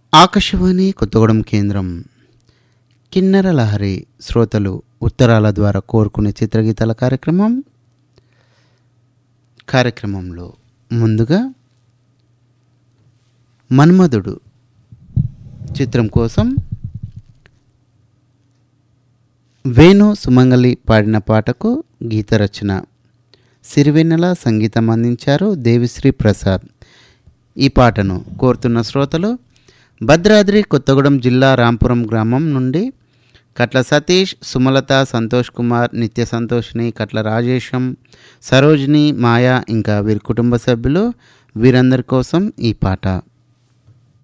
ఆకాశవాణి కొత్తగూడెం కేంద్రం కిన్నెర లహరి శ్రోతలు ఉత్తరాల ద్వారా కోరుకునే చిత్రగీతాల కార్యక్రమం కార్యక్రమంలో ముందుగా మన్మధుడు చిత్రం కోసం వేణు సుమంగలి పాడిన పాటకు గీత రచన సిరివెన్నెల సంగీతం అందించారు దేవిశ్రీ ప్రసాద్ ఈ పాటను కోరుతున్న శ్రోతలు భద్రాద్రి కొత్తగూడెం జిల్లా రాంపురం గ్రామం నుండి కట్ల సతీష్ సుమలత సంతోష్ కుమార్ నిత్య సంతోష్ని కట్ల రాజేశం సరోజిని మాయా ఇంకా వీరి కుటుంబ సభ్యులు వీరందరి కోసం ఈ పాట